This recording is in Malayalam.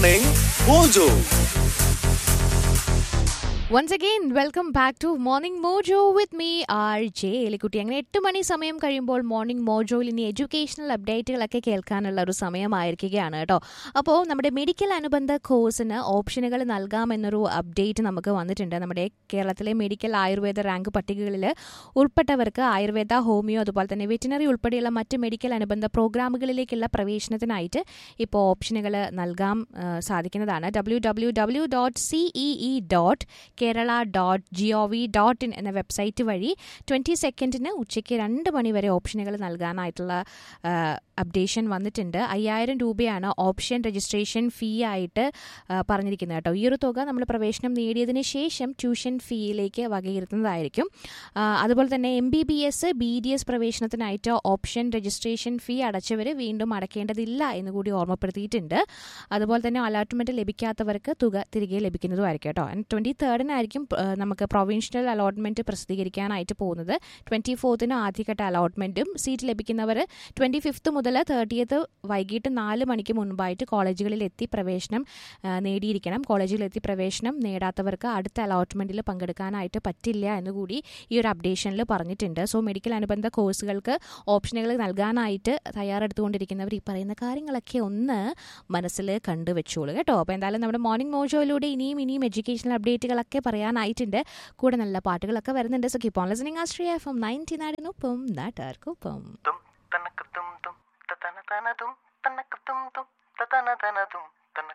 Morning Mojo. Once again welcome back to morning Mojo with me R J Elikutty അങ്ങനെ എട്ട് മണി സമയം കഴിയുമ്പോൾ മോർണിംഗ് മോജോയിൽ ഇനി എഡ്യൂക്കേഷണൽ അപ്ഡേറ്റുകളൊക്കെ കേൾക്കാനുള്ള ഒരു സമയമായിരിക്കുകയാണ് കേട്ടോ അപ്പോൾ നമ്മുടെ മെഡിക്കൽ അനുബന്ധ കോഴ്സിന് ഓപ്ഷനുകൾ നൽകാമെന്നൊരു അപ്ഡേറ്റ് നമുക്ക് വന്നിട്ടുണ്ട് നമ്മുടെ കേരളത്തിലെ മെഡിക്കൽ ആയുർവേദ റാങ്ക് പട്ടികകളിൽ ഉൾപ്പെട്ടവർക്ക് ആയുർവേദ ഹോമിയോ അതുപോലെ തന്നെ വെറ്റിനറി ഉൾപ്പെടെയുള്ള മറ്റ് മെഡിക്കൽ അനുബന്ധ പ്രോഗ്രാമുകളിലേക്കുള്ള പ്രവേശനത്തിനായിട്ട് ഇപ്പോൾ ഓപ്ഷനുകൾ നൽകാൻ ആ, സാധിക്കുന്നതാണ് W W W dot CEE dot Kerala dot G O V dot in എന്ന വെബ്സൈറ്റ് വഴി ട്വൻറ്റി സെക്കൻഡിന് ഉച്ചയ്ക്ക് രണ്ട് മണി വരെ ഓപ്ഷനുകൾ നൽകാനായിട്ടുള്ള ആ, അപ്ഡേഷൻ വന്നിട്ടുണ്ട് അയ്യായിരം രൂപയാണ് ഓപ്ഷൻ രജിസ്ട്രേഷൻ ഫീ ആയിട്ട് ആ, പറഞ്ഞിരിക്കുന്നത് കേട്ടോ ഈ ഒരു തുക നമ്മൾ പ്രവേശനം നേടിയതിന് ശേഷം ട്യൂഷൻ ഫീയിലേക്ക് വകയിരുത്തുന്നതായിരിക്കും ആ, അതുപോലെ തന്നെ M B B S B D S പ്രവേശനത്തിനായിട്ട് ഓപ്ഷൻ രജിസ്ട്രേഷൻ ഫീ അടച്ചവർ വീണ്ടും അടയ്ക്കേണ്ടതില്ല എന്ന് കൂടി ഓർമ്മപ്പെടുത്തിയിട്ടുണ്ട് അതുപോലെ തന്നെ അലോട്ട്മെന്റ് ലഭിക്കാത്തവർക്ക് തുക തിരികെ ലഭിക്കുന്നതുമായിരിക്കും കേട്ടോ ആൻഡ് ട്വൻറ്റി തേർഡിനായിരിക്കും നമുക്ക് പ്രൊവിൻഷ്യൽ അലോട്ട്മെന്റ് പ്രസിദ്ധീകരിക്കാനായിട്ട് പോകുന്നത് ട്വൻറ്റി ഫോർത്തിന് ആദ്യഘട്ട അലോട്ട്മെന്റും സീറ്റ് ലഭിക്കുന്നവർ ട്വൻറ്റി ഫിഫ്ത്ത് മുതൽ തേർട്ടിയത്ത് വൈകിട്ട് നാല് മണിക്ക് മുൻപായിട്ട് കോളേജുകളിൽ എത്തി പ്രവേശനം ആ, നേടിയിരിക്കണം കോളേജിൽ എത്തി പ്രവേശനം നേടാത്തവർക്ക് അടുത്ത അലോട്ട്മെന്റിൽ പങ്കെടുക്കാനായിട്ട് പറ്റില്ല എന്നുകൂടി ഈ ഒരു അപ്ഡേഷനിൽ പറഞ്ഞിട്ടുണ്ട് സോ മെഡിക്കൽ അനുബന്ധ കോഴ്സുകൾക്ക് ഓപ്ഷനുകൾ നൽകാനായിട്ട് തയ്യാറെടുത്തുകൊണ്ടിരിക്കുന്നവർ ഈ പറയുന്ന കാര്യങ്ങളൊക്കെ ഒന്ന് മനസ്സിൽ കണ്ടുവെച്ചോളൂ കേട്ടോ അപ്പോൾ എന്തായാലും നമ്മുടെ മോർണിംഗ് മോജോയിലൂടെ ഇനിയും ഇനിയും എഡ്യൂക്കേഷണൽ അപ്ഡേറ്റുകളൊക്കെ പറയാനായിട്ടുണ്ട് കൂടെ നല്ല പാട്ടുകളൊക്കെ വരുന്നുണ്ട് so keep on listening Astria F M ninety നാടിനൊപ്പം നാട്ടുകാർക്കൊപ്പം tum tanakatum tum tatana tanatum tanakatum tum tatana tanatum